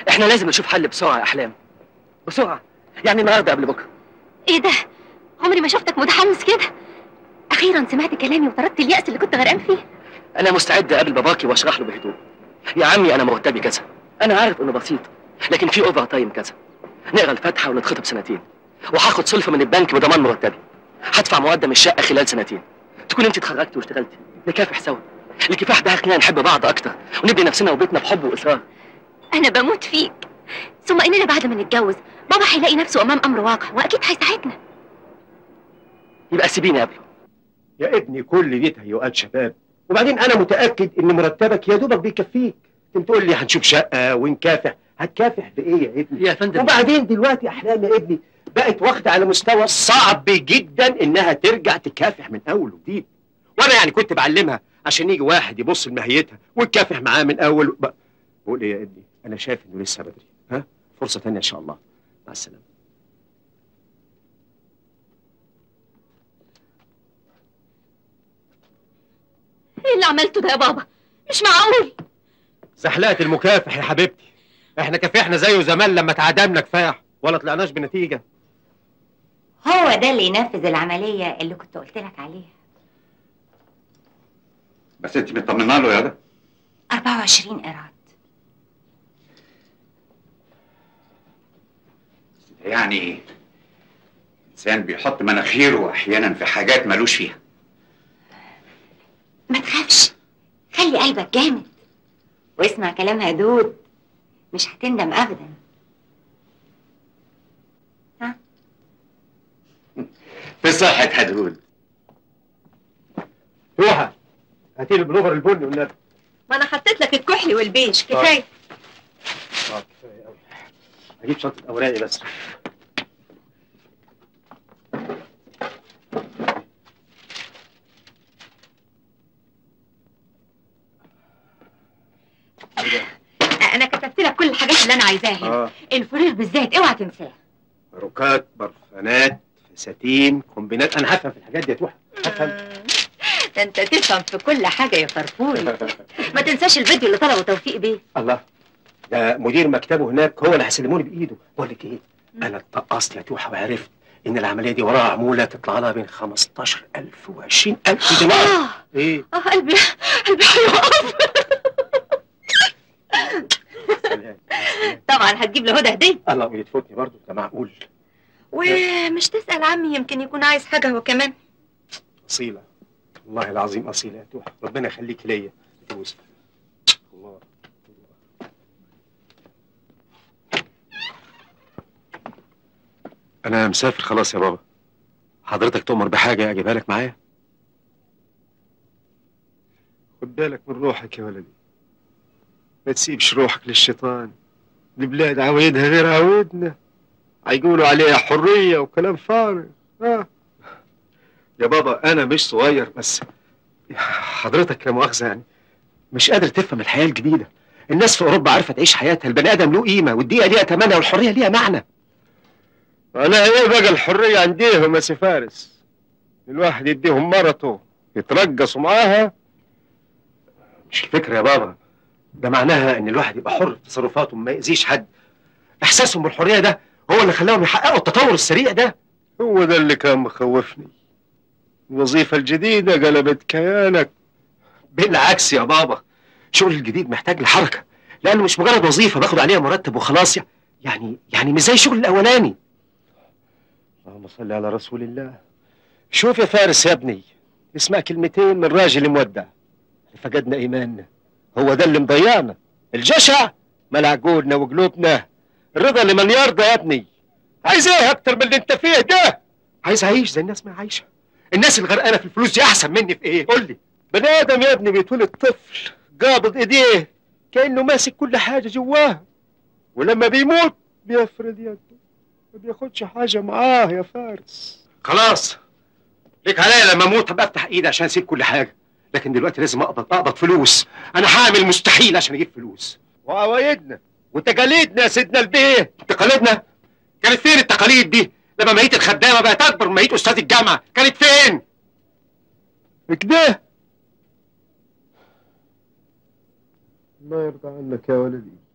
احنا لازم نشوف حل بسرعه يا احلام بسرعه يعني النهارده قبل بكره ايه ده عمري ما شفتك متحمس كده اخيرا سمعت كلامي وطردت اليأس اللي كنت غرقان فيه انا مستعد اقابل باباكي واشرح له بهدوء يا عمي انا مرتبي كذا انا عارف انه بسيط لكن في اوفر تايم كذا نقرا الفاتحه ونتخطب سنتين وهاخد سلفه من البنك بضمان مرتبي هدفع مقدم الشقه خلال سنتين تكون انت اتخرجتي واشتغلتي نكافح سوا الكفاح ده هيخلينا نحب بعض اكتر ونبني نفسنا وبيتنا بحب واصرار انا بموت فيك ثم اننا بعد ما نتجوز بابا هيلاقي نفسه امام امر واقع واكيد هيساعدنا يبقى سيبيني قبله يا ابني كل دي تهيؤات شباب وبعدين انا متاكد ان مرتبك يا دوبك بيكفيك انت تقول لي هنشوف شقه ونكافح هتكافح بايه يا ابني يا فندم وبعدين دلوقتي احلام يا ابني بقت واخده على مستوى صعب جدا انها ترجع تكافح من اول وجديد وانا يعني كنت بعلمها عشان يجي واحد يبص لماهيتها ويكافح معاه من اول و... بقول ايه يا ابني انا شايف انه لسه بدري ها فرصه تانية ان شاء الله مع السلامه ايه اللي عملته ده يا بابا مش معقول زحلقه المكافح يا حبيبتي احنا كافحنا زيه زمان لما تعادلنا كفاح ولا طلعناش بنتيجه هو ده اللي ينفذ العملية اللي كنت قلت لك عليها بس انت مطمنه له يا ده 24 قيراط يعني انسان بيحط مناخيره احيانا في حاجات ملوش فيها ما تخافش خلي قلبك جامد واسمع كلام هدود مش هتندم ابدا في صحة حدود روحه هاتي لي البلوفر البني والنبي ما انا حطيت لك الكحلي والبيج كفاية. اه كفايه قوي هجيب شنطه اوراقي بس انا كتبت لك كل الحاجات اللي انا عايزاها هنا اه الفرير بالذات اوعى تنساه باروكات برفانات فساتين كومبينات انا هفهم في الحاجات دي يا توحه هفهم ده انت تفهم في كل حاجه يا فرفوري ما تنساش الفيديو اللي طلبه توفيق بيه الله ده مدير مكتبه هناك هو اللي هيسلموني بايده بقول لك ايه انا اتقصت يا توحه وعرفت ان العمليه دي وراها عموله تطلع لها بين 15000 و 20000 دينار اه ايه اه قلبي قلبي هيقف طبعا هتجيب لهدى هديه الله ويتفوتني برضه ده معقول ومش تسال عمي يمكن يكون عايز حاجه هو كمان اصيله والله العظيم اصيله يا توحه ربنا يخليك ليا تبوس الله انا مسافر خلاص يا بابا حضرتك تؤمر بحاجه اجيبها لك معايا خد بالك من روحك يا ولدي ما تسيبش روحك للشيطان البلاد عوايدها غير عوايدنا هيقولوا عليها حريه وكلام فارغ اه يا بابا انا مش صغير بس حضرتك لا مؤاخذه يعني مش قادر تفهم الحياه الجديده الناس في اوروبا عارفه تعيش حياتها البني ادم له قيمه والدقيقه ليها ثمنها والحريه ليها معنى انا ايه بقى الحريه عنديهم يا سي فارس الواحد يديهم مرته يترقصوا معاها مش الفكره يا بابا ده معناها ان الواحد يبقى حر في تصرفاته ما يأذيش حد احساسهم بالحريه ده هو اللي خلاهم يحققوا التطور السريع ده هو ده اللي كان مخوفني الوظيفة الجديدة قلبت كيانك بالعكس يا بابا الشغل الجديد محتاج لحركة لأنه مش مجرد وظيفة باخد عليها مرتب وخلاص يعني يعني مش زي الشغل الأولاني اللهم صل على رسول الله شوف يا فارس يا ابني اسمع كلمتين من راجل مودع فقدنا إيماننا هو ده اللي مضيعنا الجشع ملع عقولنا وقلوبنا الرضا لمن يرضى يا ابني عايز ايه اكتر من اللي انت فيه ده عايز اعيش زي الناس ما عايشه الناس الغرقانه في الفلوس دي احسن مني في ايه قول لي بني ادم يا ابني بيتولد طفل قابض ايديه كانه ماسك كل حاجه جواه ولما بيموت بيفرد يده ما بياخدش حاجه معاه يا فارس خلاص ليك عليا لما اموت ابقى افتح ايدي عشان اسيب كل حاجه لكن دلوقتي لازم اقبض اقبض فلوس انا هعمل مستحيل عشان اجيب فلوس وعوايدنا وتقاليدنا يا سيدنا البيه تقاليدنا كانت فين التقاليد دي لما ميت الخدامه بقت اكبر من ميت استاذ الجامعه كانت فين كده الله يرضى عنك يا ولدي